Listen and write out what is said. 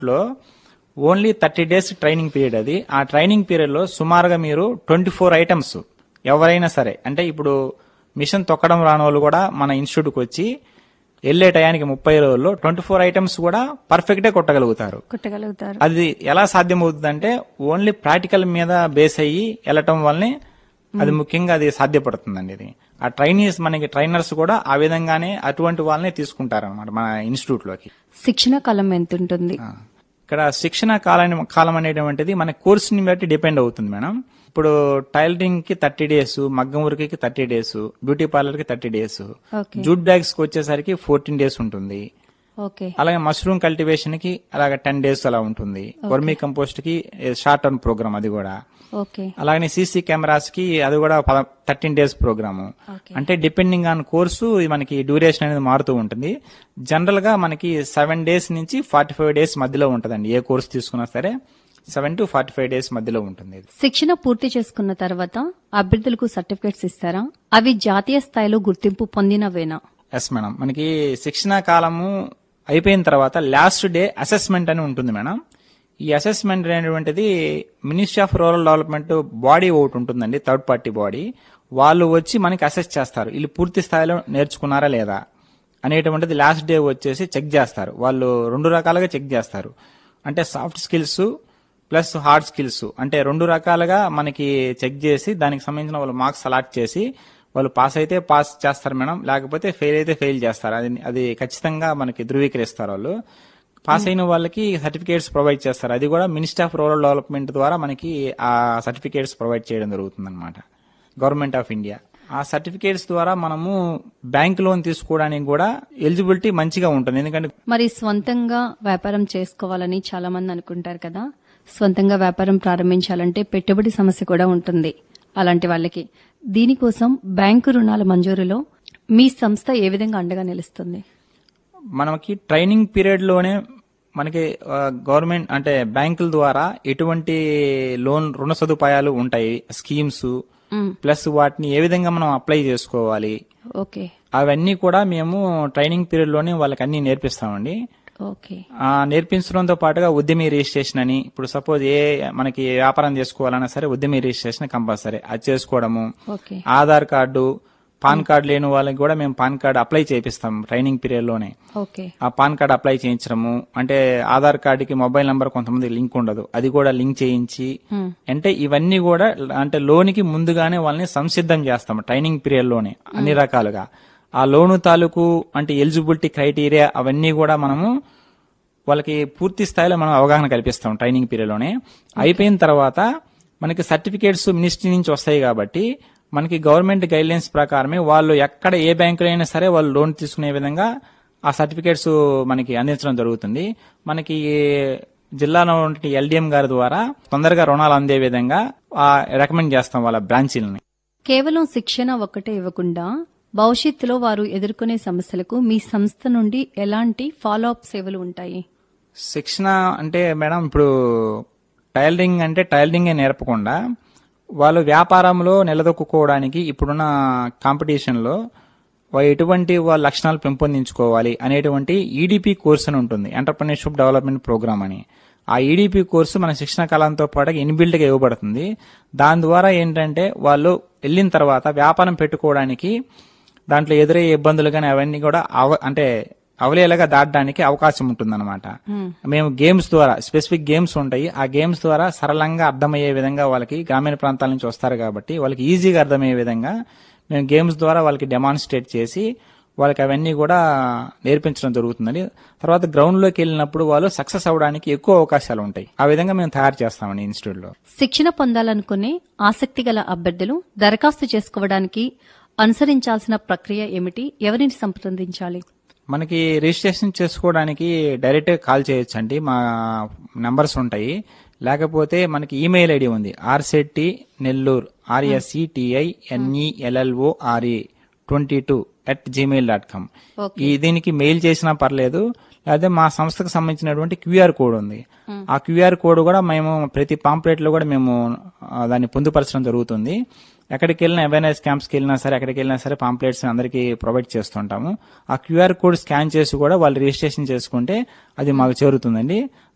లో only thirty days training period అది ఆ ట్రైనింగ్ పీరియడ్ లో సుమారుగా మీరు ట్వంటీ ఫోర్ ఐటమ్స్ ఎవరైనా సరే అంటే ఇప్పుడు మిషన్ తొక్కడం రాని వాళ్ళు కూడా మన ఇన్స్టిట్యూట్కి వచ్చి వెళ్ళే టయానికి ముప్పై రోజుల్లో ట్వంటీ ఫోర్ ఐటమ్స్ కూడా పర్ఫెక్టే కొట్టగలుగుతారు కుట్టగలుగుతారు అది ఎలా సాధ్యమవుతుందంటే ఓన్లీ ప్రాక్టికల్ మీద బేస్ అయ్యి వెళ్ళటం వల్లనే అది ముఖ్యంగా అది సాధ్యపడుతుందండి ఇది ఆ ట్రైనీస్ మనకి ట్రైనర్స్ కూడా ఆ విధంగానే అటువంటి వాళ్ళనే తీసుకుంటారు అనమాట మన ఇన్స్టిట్యూట్ లోకి శిక్షణ కాలం ఎంత ఉంటుంది ఆ. ఇక్కడ శిక్షణ కాలం కాలం అనేటువంటిది మన కోర్సుని బట్టి డిపెండ్ అవుతుంది మేడం ఇప్పుడు టైలరింగ్ కి థర్టీ డేస్ మగ్గం వర్క్ కి థర్టీ డేస్ బ్యూటీ పార్లర్ కి thirty days okay jute bags కి వచ్చేసరికి ఫోర్టీన్ డేస్ ఉంటుంది ఓకే అలాగే మష్రూమ్ కల్టివేషన్ కి అలాగే టెన్ డేస్ అలా ఉంటుంది వర్మీ కంపోస్ట్ కి షార్ట్ టర్మ్ ప్రోగ్రామ్ అది కూడా ఓకే అలాగే సీసీ కెమెరాస్ కి అది కూడా థర్టీన్ డేస్ ప్రోగ్రామ్ ఓకే అంటే డిపెండింగ్ ఆన్ కోర్సు ఇది మనకి డ్యూరేషన్ అనేది మారుతూ ఉంటుంది జనరల్ గా మనకి సెవెన్ డేస్ నుంచి ఫార్టీ ఫైవ్ డేస్ మధ్యలో ఉంటుందండి ఏ కోర్స్ తీసుకున్నా సరే seven to forty five days మధ్యలో ఉంటుంది ఇది శిక్షణ పూర్తి చేసుకున్న తర్వాత అభ్యర్థులకు సర్టిఫికేట్స్ ఇస్తారా అవి జాతీయ స్థాయిలో గుర్తింపు పొందినవేనా ఎస్ మేడం మనకి శిక్షణ కాలము అయిపోయిన తర్వాత లాస్ట్ డే అసెస్మెంట్ అని ఉంటుంది మేడం ఈ అసెస్మెంట్ అనేటువంటిది ministry of rural development body ఒకటి ఉంటుందండి థర్డ్ పార్టీ బాడీ వాళ్ళు వచ్చి మనకి అసెస్ చేస్తారు వీళ్ళు పూర్తి స్థాయిలో నేర్చుకున్నారా లేదా అనేటువంటిది లాస్ట్ డే వచ్చేసి చెక్ చేస్తారు వాళ్ళు రెండు రకాలుగా చెక్ చేస్తారు అంటే soft skills plus hard skills అంటే రెండు రకాలుగా మనకి చెక్ చేసి దానికి సంబంధించిన వాళ్ళు మార్క్స్ అలాట్ చేసి వాళ్ళు పాస్ అయితే పాస్ చేస్తారు మేడం లేకపోతే ఫెయిల్ అయితే ఫెయిల్ చేస్తారు అది అది ఖచ్చితంగా మనకి ధృవీకరిస్తారు వాళ్ళు పాస్ అయిన వాళ్ళకి సర్టిఫికేట్స్ ప్రొవైడ్ చేస్తారు అది కూడా మినిస్టర్ ఆఫ్ రూరల్ డెవలప్మెంట్ ద్వారా మనకి ఆ సర్టిఫికేట్స్ ప్రొవైడ్ చేయడం జరుగుతుంది అనమాట గవర్నమెంట్ ఆఫ్ ఇండియా ఆ సర్టిఫికేట్స్ ద్వారా మనము బ్యాంక్ లోన్ తీసుకోవడానికి కూడా ఎలిజిబిలిటీ మంచిగా ఉంటుంది ఎందుకంటే మరి స్వంతంగా వ్యాపారం చేసుకోవాలని చాలా మంది అనుకుంటారు కదా స్వంతంగా వ్యాపారం ప్రారంభించాలంటే పెట్టుబడి సమస్య కూడా ఉంటుంది అలాంటి వాళ్ళకి దీనికోసం బ్యాంకు రుణాల మంజూరులో మీ సంస్థ ఏ విధంగా అండగా నిలుస్తుంది మనకి ట్రైనింగ్ పీరియడ్ లోనే మనకి ఆ, గవర్నమెంట్ అంటే బ్యాంకుల ద్వారా ఎటువంటి లోన్ రుణ సదుపాయాలు ఉంటాయి స్కీమ్స్ మ్, ప్లస్ వాటిని ఏ విధంగా మనం అప్లై చేసుకోవాలి ఓకే అవన్నీ కూడా మేము ట్రైనింగ్ పీరియడ్ లోనే వాళ్ళకి అన్ని నేర్పిస్తామండి ఓకే ఆ నేర్పించడంతో పాటుగా ఉద్యమి రిజిస్ట్రేషన్ అని ఇప్పుడు సపోజ్ ఏ మనకి వ్యాపారం చేసుకోవాలన్నా సరే ఉద్యమి రిజిస్ట్రేషన్ కంపల్సరీ అది చేసుకోవడము okay Aadhaar card PAN card లేని వాళ్ళకి కూడా మేము పాన్ కార్డు అప్లై చేపిస్తాం ట్రైనింగ్ పీరియడ్ లోనే ఓకే ఆ పాన్ కార్డ్ అప్లై చేయించడము అంటే ఆధార్ కార్డుకి మొబైల్ నంబర్ కొంతమంది లింక్ ఉండదు అది కూడా లింక్ చేయించి మ్, అంటే ఇవన్నీ కూడా అంటే లోనికి ముందుగానే వాళ్ళని సంసిద్ధం చేస్తాం ట్రైనింగ్ పీరియడ్ లోనే అన్ని రకాలుగా ఆ లోను తాలూకు అంటే ఎలిజిబిలిటీ క్రైటీరియా అవన్నీ కూడా మనము వాళ్ళకి పూర్తి స్థాయిలో మనం అవగాహన కల్పిస్తాం ట్రైనింగ్ పీరియడ్ లోనే అయిపోయిన తర్వాత మనకి సర్టిఫికేట్స్ మినిస్ట్రీ నుంచి వస్తాయి కాబట్టి మనకి గవర్నమెంట్ గైడ్లైన్స్ ప్రకారమే వాళ్ళు ఎక్కడ ఏ బ్యాంకులో అయినా సరే వాళ్ళు లోన్ తీసుకునే విధంగా ఆ సర్టిఫికేట్స్ మనకి అందించడం జరుగుతుంది మనకి జిల్లాలో ఉన్న ఎల్డిఎం గారి ద్వారా తొందరగా రుణాలు అందే విధంగా రికమెండ్ చేస్తాం వాళ్ళ బ్రాంచీలని కేవలం శిక్షణ ఒక్కటే ఇవ్వకుండా భవిష్యత్తులో వారు ఎదుర్కొనే సమస్యలకు మీ సంస్థ నుండి ఎలాంటి ఫాలో అప్ సేవలు ఉంటాయి శిక్షణ అంటే మేడం ఇప్పుడు టైలరింగ్ అంటే టైలరింగే నేర్పకుండా వాళ్ళు వ్యాపారంలో నిలదొక్కుకోవడానికి ఇప్పుడున్న కాంపిటీషన్లో వా- ఎటువంటి వాళ్ళ లక్షణాలు పెంపొందించుకోవాలి అనేటువంటి ఈడిపి కోర్స్ అని ఉంటుంది ఎంటర్ప్రినర్షిప్ డెవలప్మెంట్ ప్రోగ్రామ్ అని ఆ ఈడిపి కోర్సు మన శిక్షణ కాలంతో పాటు ఇన్బిల్ట్ గా ఇవ్వబడుతుంది దాని ద్వారా ఏంటంటే వాళ్ళు వెళ్ళిన తర్వాత వ్యాపారం పెట్టుకోవడానికి దాంట్లో ఎదురయ్యే ఇబ్బందులు కానీ అవన్నీ కూడా అవ అంటే అవలేలాగా దాటడానికి అవకాశం ఉంటుందన్నమాట మేము గేమ్స్ ద్వారా స్పెసిఫిక్ గేమ్స్ ఉంటాయి ఆ గేమ్స్ ద్వారా సరళంగా అర్థమయ్యే విధంగా వాళ్ళకి గ్రామీణ ప్రాంతాల నుంచి వస్తారు కాబట్టి వాళ్ళకి ఈజీగా అర్థమయ్యే విధంగా మేము గేమ్స్ ద్వారా వాళ్ళకి డెమాన్స్ట్రేట్ చేసి వాళ్ళకి అవన్నీ కూడా నేర్పించడం జరుగుతుందండి తర్వాత గ్రౌండ్ లోకి వెళ్ళినప్పుడు వాళ్ళు సక్సెస్ అవ్వడానికి ఎక్కువ అవకాశాలు ఉంటాయి ఆ విధంగా మేము తయారు చేస్తామండి ఇన్స్టిట్యూట్ లో శిక్షణ పొందాలనుకునే ఆసక్తి గల అభ్యర్థులు దరఖాస్తు చేసుకోవడానికి అనుసరించాల్సిన ప్రక్రియ ఏమిటి ఎవరిని సంప్రదించాలి మనకి రిజిస్ట్రేషన్ చేసుకోవడానికి డైరెక్ట్ కాల్ చేయొచ్చు అండి మా నంబర్స్ ఉంటాయి లేకపోతే మనకి ఈమెయిల్ ఐడి ఉంది RSETI Nellore R S E T I N E L L O R E twenty two at Gmail dot com okay ఈ దీనికి మెయిల్ చేసినా పర్లేదు అదే మా సంస్థకు సంబంధించినటువంటి క్యూఆర్ కోడ్ ఉంది ఆ క్యూఆర్ కోడ్ కూడా మేము ప్రతి పాంప్లెట్ లో కూడా మేము ఆ, దాన్ని పొందుపరచడం జరుగుతుంది ఎక్కడికి వెళ్ళినా అవేర్నెస్ క్యాంప్స్ కి వెళ్ళినా సరే ఎక్కడికి వెళ్ళినా సరే పాంప్లెట్స్ అందరికీ ప్రొవైడ్ చేస్తుంటాము ఆ క్యూఆర్ కోడ్ స్కాన్ చేసి కూడా వాళ్ళు రిజిస్ట్రేషన్ చేసుకుంటే అది మాకు చేరుతుందండి